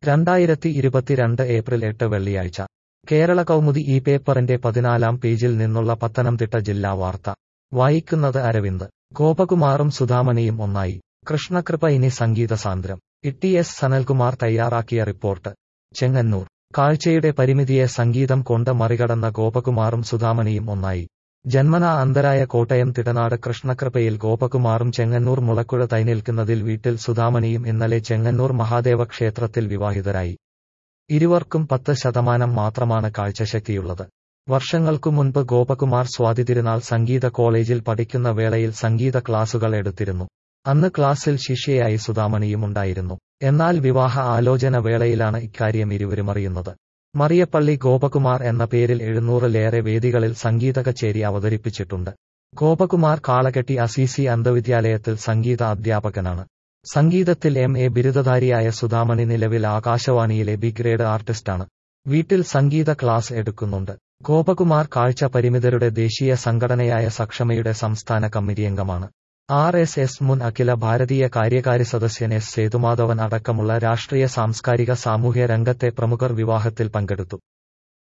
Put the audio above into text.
രണ്ടായിരത്തി ഇരുപത്തിരണ്ട് ഏപ്രിൽ എട്ട് വെള്ളിയാഴ്ച കേരള കൗമുദി ഈ പേപ്പറിന്റെ പതിനാലാം പേജിൽ നിന്നുള്ള പത്തനംതിട്ട ജില്ലാ വാർത്ത വായിക്കുന്നത് അരവിന്ദ് ഗോപകുമാറും സുധാമണിയും ഒന്നായി കൃഷ്ണകൃപ ഇനി സംഗീത സാന്ദ്രം ഇട്ടി എസ് സനൽകുമാർ തയ്യാറാക്കിയ റിപ്പോർട്ട് ചെങ്ങന്നൂർ കാഴ്ചയുടെ പരിമിതിയെ സംഗീതം കൊണ്ട് മറികടന്ന ഗോപകുമാറും സുധാമണിയും ഒന്നായി ജന്മനാ അന്തരായ കോട്ടയം തിടനാട് കൃഷ്ണകൃപയിൽ ഗോപകുമാറും ചെങ്ങന്നൂർ മുളക്കുഴ തൈനിൽക്കുന്നതിൽ വീട്ടിൽ സുധാമണിയും ഇന്നലെ ചെങ്ങന്നൂർ മഹാദേവ ക്ഷേത്രത്തിൽ വിവാഹിതരായി ഇരുവർക്കും പത്ത് ശതമാനം മാത്രമാണ് കാഴ്ചശക്തിയുള്ളത് വർഷങ്ങൾക്കു മുൻപ് ഗോപകുമാർ സ്വാതി തിരുനാൾ സംഗീത കോളേജിൽ പഠിക്കുന്ന വേളയിൽ സംഗീത ക്ലാസുകൾ എടുത്തിരുന്നു അന്ന് ക്ലാസ്സിൽ ശിഷ്യയായി സുധാമണിയും ഉണ്ടായിരുന്നു എന്നാൽ വിവാഹ ആലോചന വേളയിലാണ് ഇക്കാര്യം ഇരുവരും അറിയുന്നത് മറിയപ്പള്ളി ഗോപകുമാർ എന്ന പേരിൽ എഴുന്നൂറിലേറെ വേദികളിൽ സംഗീത കച്ചേരി അവതരിപ്പിച്ചിട്ടുണ്ട് ഗോപകുമാർ കാളകെട്ടി അസീസി അന്ധവിദ്യാലയത്തിൽ സംഗീത അധ്യാപകനാണ് സംഗീതത്തിൽ എം എ ബിരുദധാരിയായ സുധാമണി നിലവിൽ ആകാശവാണിയിലെ ബി ഗ്രേഡ് ആർട്ടിസ്റ്റാണ് വീട്ടിൽ സംഗീത ക്ലാസ് എടുക്കുന്നുണ്ട് ഗോപകുമാർ കാഴ്ച പരിമിതരുടെ ദേശീയ സംഘടനയായ സക്ഷമയുടെ സംസ്ഥാന കമ്മിറ്റി അംഗമാണ് ആർ എസ് എസ് മുൻ അഖില ഭാരതീയ കാര്യകാരി സദസ്യൻ എസ് സേതുമാധവൻ അടക്കമുള്ള രാഷ്ട്രീയ സാംസ്കാരിക സാമൂഹ്യ രംഗത്തെ പ്രമുഖർ വിവാഹത്തിൽ പങ്കെടുത്തു